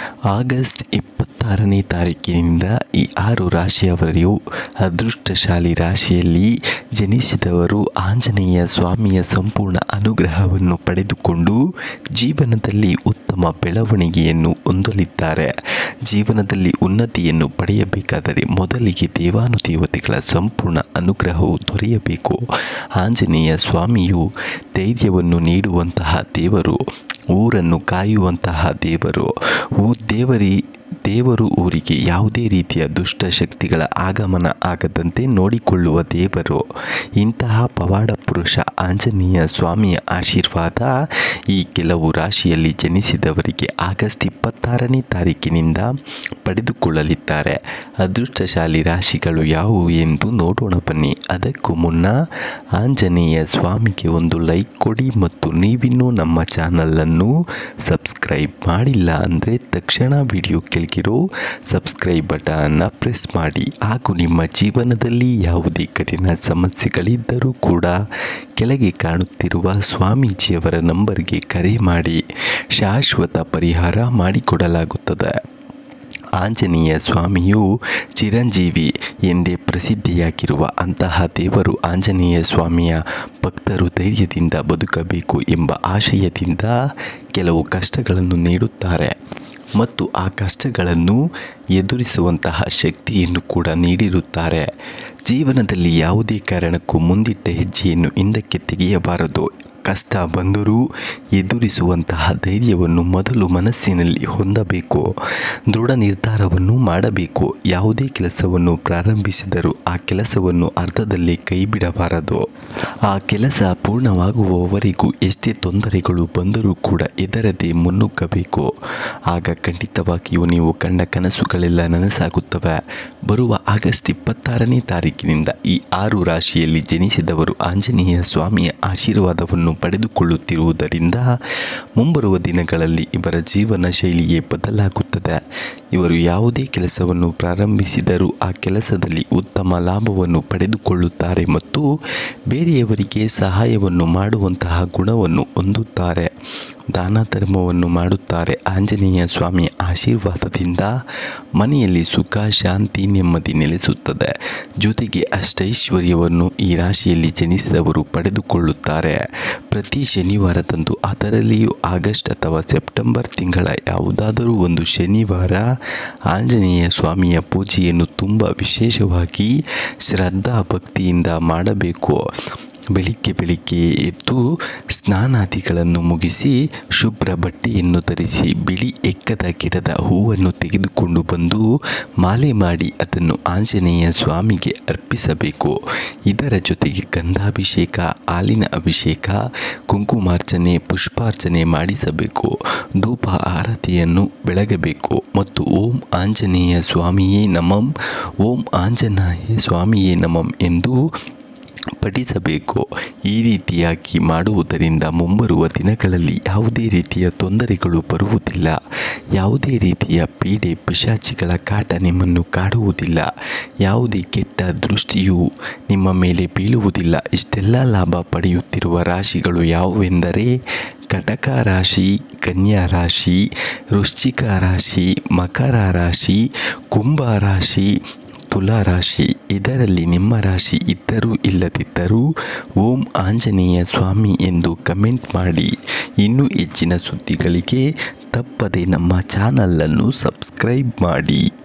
August ಇಪ್ಪತ್ತಾರನೇ ತಾರೀಕಿನಿಂದ ಈ ಆರು ರಾಶಿಯವರೆಯೂ ಅದೃಷ್ಟಶಾಲಿ ರಾಶಿಯಲ್ಲಿ ಜನಿಸಿದವರು ಆಂಜನೇಯ ಸ್ವಾಮಿಯ ಸಂಪೂರ್ಣ ಅನುಗ್ರಹವನ್ನು ಪಡೆದುಕೊಂಡು ಜೀವನದಲ್ಲಿ ಉತ್ತಮ ಬೆಳವಣಿಗೆಯನ್ನು ಹೊಂದಲಿದ್ದಾರೆ ಜೀವನದಲ್ಲಿ ಉನ್ನತಿಯನ್ನು ಪಡೆಯಬೇಕಾದರೆ ಮೊದಲಿಗೆ ದೇವಾನುದೇವತೆಗಳ ಸಂಪೂರ್ಣ ಅನುಗ್ರಹವು ದೊರೆಯಬೇಕು ಆಂಜನೇಯ ಸ್ವಾಮಿಯು ಧೈರ್ಯವನ್ನು ನೀಡುವಂತಹ ದೇವರು ಊರನ್ನು ಕಾಯುವಂತಹ ದೇವರು ಊ ದೇವರಿ ದೇವರು ಊರಿಗೆ ಯಾವುದೇ ರೀತಿಯ ದುಷ್ಟ ಶಕ್ತಿಗಳ ಆಗಮನ ಆಗದಂತೆ ನೋಡಿಕೊಳ್ಳುವ ದೇವರು ಇಂತಹ ಪವಾಡ ಪುರುಷ ಆಂಜನೇಯ ಸ್ವಾಮಿಯ ಆಶೀರ್ವಾದ ಈ ಕೆಲವು ರಾಶಿಯಲ್ಲಿ ಜನಿಸಿದವರಿಗೆ ಆಗಸ್ಟ್ ಇಪ್ಪತ್ತಾರನೇ ತಾರೀಕಿನಿಂದ ಪಡೆದುಕೊಳ್ಳಲಿದ್ದಾರೆ ಅದೃಷ್ಟಶಾಲಿ ರಾಶಿಗಳು ಯಾವುವು ಎಂದು ನೋಡೋಣ ಬನ್ನಿ ಅದಕ್ಕೂ ಮುನ್ನ ಆಂಜನೇಯ ಸ್ವಾಮಿಗೆ ಒಂದು ಲೈಕ್ ಕೊಡಿ ಮತ್ತು ನೀವಿನ್ನೂ ನಮ್ಮ ಚಾನಲನ್ನು ಸಬ್ಸ್ಕ್ರೈಬ್ ಮಾಡಿಲ್ಲ ಅಂದರೆ ತಕ್ಷಣ ವಿಡಿಯೋ ಕೆಳಗಿರೋ ಸಬ್ಸ್ಕ್ರೈಬ್ ಬಟನ್ನ ಪ್ರೆಸ್ ಮಾಡಿ ಹಾಗೂ ನಿಮ್ಮ ಜೀವನದಲ್ಲಿ ಯಾವುದೇ ಕಠಿಣ ಸಮಸ್ಯೆಗಳಿದ್ದರೂ ಕೂಡ ಕೆಳಗೆ ಕಾಣುತ್ತಿರುವ ಸ್ವಾಮೀಜಿಯವರ ನಂಬರ್ಗೆ ಕರೆ ಮಾಡಿ ಶಾಶ್ವತ ಪರಿಹಾರ ಮಾಡಿಕೊಡಲಾಗುತ್ತದೆ ಆಂಜನೇಯ ಸ್ವಾಮಿಯು ಚಿರಂಜೀವಿ ಎಂದೇ ಪ್ರಸಿದ್ಧಿಯಾಗಿರುವ ಅಂತಹ ದೇವರು ಆಂಜನೇಯ ಸ್ವಾಮಿಯ ಭಕ್ತರು ಧೈರ್ಯದಿಂದ ಬದುಕಬೇಕು ಎಂಬ ಆಶಯದಿಂದ ಕೆಲವು ಕಷ್ಟಗಳನ್ನು ನೀಡುತ್ತಾರೆ ಮತ್ತು ಆ ಕಷ್ಟಗಳನ್ನು ಎದುರಿಸುವಂತಹ ಶಕ್ತಿಯನ್ನು ಕೂಡ ನೀಡಿರುತ್ತಾರೆ ಜೀವನದಲ್ಲಿ ಯಾವುದೇ ಕಾರಣಕ್ಕೂ ಮುಂದಿಟ್ಟ ಹೆಜ್ಜೆಯನ್ನು ಹಿಂದಕ್ಕೆ ತೆಗೆಯಬಾರದು ಕಷ್ಟ ಬಂದರೂ ಎದುರಿಸುವಂತಹ ಧೈರ್ಯವನ್ನು ಮೊದಲು ಮನಸ್ಸಿನಲ್ಲಿ ಹೊಂದಬೇಕು ದೃಢ ನಿರ್ಧಾರವನ್ನು ಮಾಡಬೇಕು ಯಾವುದೇ ಕೆಲಸವನ್ನು ಪ್ರಾರಂಭಿಸಿದರೂ ಆ ಕೆಲಸವನ್ನು ಅರ್ಧದಲ್ಲೇ ಕೈಬಿಡಬಾರದು ಆ ಕೆಲಸ ಪೂರ್ಣವಾಗುವವರೆಗೂ ಎಷ್ಟೇ ತೊಂದರೆಗಳು ಬಂದರೂ ಕೂಡ ಎದರದೆ ಮುನ್ನುಗ್ಗಬೇಕು ಆಗ ಖಂಡಿತವಾಗಿಯೂ ನೀವು ಕಂಡ ಕನಸುಗಳೆಲ್ಲ ನನಸಾಗುತ್ತವೆ ಬರುವ ಆಗಸ್ಟ್ ಇಪ್ಪತ್ತಾರನೇ ತಾರೀಕಿನಿಂದ ಈ ಆರು ರಾಶಿಯಲ್ಲಿ ಜನಿಸಿದವರು ಆಂಜನೇಯ ಸ್ವಾಮಿಯ ಆಶೀರ್ವಾದವನ್ನು ಪಡೆದುಕೊಳ್ಳುತ್ತಿರುವುದರಿಂದ ಮುಂಬರುವ ದಿನಗಳಲ್ಲಿ ಇವರ ಜೀವನ ಶೈಲಿಯೇ ಬದಲಾಗುತ್ತದೆ ಇವರು ಯಾವುದೇ ಕೆಲಸವನ್ನು ಪ್ರಾರಂಭಿಸಿದರೂ ಆ ಕೆಲಸದಲ್ಲಿ ಉತ್ತಮ ಲಾಭವನ್ನು ಪಡೆದುಕೊಳ್ಳುತ್ತಾರೆ ಮತ್ತು ಬೇರೆಯವರಿಗೆ ಸಹಾಯವನ್ನು ಮಾಡುವಂತಹ ಗುಣವನ್ನು ಹೊಂದುತ್ತಾರೆ ದಾನ ಧರ್ಮವನ್ನು ಮಾಡುತ್ತಾರೆ ಆಂಜನೇಯ ಸ್ವಾಮಿಯ ಆಶೀರ್ವಾದದಿಂದ ಮನೆಯಲ್ಲಿ ಸುಖ ಶಾಂತಿ ನೆಮ್ಮದಿ ನೆಲೆಸುತ್ತದೆ ಜೊತೆಗೆ ಅಷ್ಟೈಶ್ವರ್ಯವನ್ನು ಈ ರಾಶಿಯಲ್ಲಿ ಜನಿಸಿದವರು ಪಡೆದುಕೊಳ್ಳುತ್ತಾರೆ ಪ್ರತಿ ಶನಿವಾರದಂದು ಅದರಲ್ಲಿಯೂ ಆಗಸ್ಟ್ ಅಥವಾ ಸೆಪ್ಟೆಂಬರ್ ತಿಂಗಳ ಯಾವುದಾದರೂ ಒಂದು ಶನಿವಾರ ಆಂಜನೇಯ ಸ್ವಾಮಿಯ ಪೂಜೆಯನ್ನು ತುಂಬ ವಿಶೇಷವಾಗಿ ಶ್ರದ್ಧಾ ಭಕ್ತಿಯಿಂದ ಮಾಡಬೇಕು ಬೆಳಿಗ್ಗೆ ಬೆಳಿಗ್ಗೆ ಎದ್ದು ಸ್ನಾನಾದಿಗಳನ್ನು ಮುಗಿಸಿ ಶುಭ್ರ ಬಟ್ಟೆಯನ್ನು ಧರಿಸಿ ಬಿಳಿ ಎಕ್ಕದ ಗಿಡದ ಹೂವನ್ನು ತೆಗೆದುಕೊಂಡು ಬಂದು ಮಾಲೆ ಮಾಡಿ ಅದನ್ನು ಆಂಜನೇಯ ಸ್ವಾಮಿಗೆ ಅರ್ಪಿಸಬೇಕು ಇದರ ಜೊತೆಗೆ ಗಂಧಾಭಿಷೇಕ ಹಾಲಿನ ಅಭಿಷೇಕ ಕುಂಕುಮಾರ್ಚನೆ ಪುಷ್ಪಾರ್ಚನೆ ಮಾಡಿಸಬೇಕು ಧೂಪ ಆರತಿಯನ್ನು ಬೆಳಗಬೇಕು ಮತ್ತು ಓಂ ಆಂಜನೇಯ ಸ್ವಾಮಿಯೇ ನಮಂ ಓಂ ಆಂಜನೇಯ ಸ್ವಾಮಿಯೇ ನಮಂ ಎಂದು ಪಠಿಸಬೇಕು ಈ ರೀತಿಯಾಗಿ ಮಾಡುವುದರಿಂದ ಮುಂಬರುವ ದಿನಗಳಲ್ಲಿ ಯಾವುದೇ ರೀತಿಯ ತೊಂದರೆಗಳು ಬರುವುದಿಲ್ಲ ಯಾವುದೇ ರೀತಿಯ ಪೀಡೆ ಪಿಶಾಚಿಗಳ ಕಾಟ ನಿಮ್ಮನ್ನು ಕಾಡುವುದಿಲ್ಲ ಯಾವುದೇ ಕೆಟ್ಟ ದೃಷ್ಟಿಯು ನಿಮ್ಮ ಮೇಲೆ ಬೀಳುವುದಿಲ್ಲ ಇಷ್ಟೆಲ್ಲ ಲಾಭ ಪಡೆಯುತ್ತಿರುವ ರಾಶಿಗಳು ಯಾವುವೆಂದರೆ ಕಟಕ ರಾಶಿ ಕನ್ಯಾ ರಾಶಿ ವೃಶ್ಚಿಕ ರಾಶಿ ಮಕರ ರಾಶಿ ಕುಂಭ ರಾಶಿ ತುಲಾ ರಾಶಿ ಇದರಲ್ಲಿ ನಿಮ್ಮ ರಾಶಿ ಇದ್ದರೂ ಇಲ್ಲದಿದ್ದರೂ ಓಂ ಆಂಜನೇಯ ಸ್ವಾಮಿ ಎಂದು ಕಮೆಂಟ್ ಮಾಡಿ ಇನ್ನೂ ಹೆಚ್ಚಿನ ಸುದ್ದಿಗಳಿಗೆ ತಪ್ಪದೆ ನಮ್ಮ ಚಾನಲನ್ನು ಸಬ್ಸ್ಕ್ರೈಬ್ ಮಾಡಿ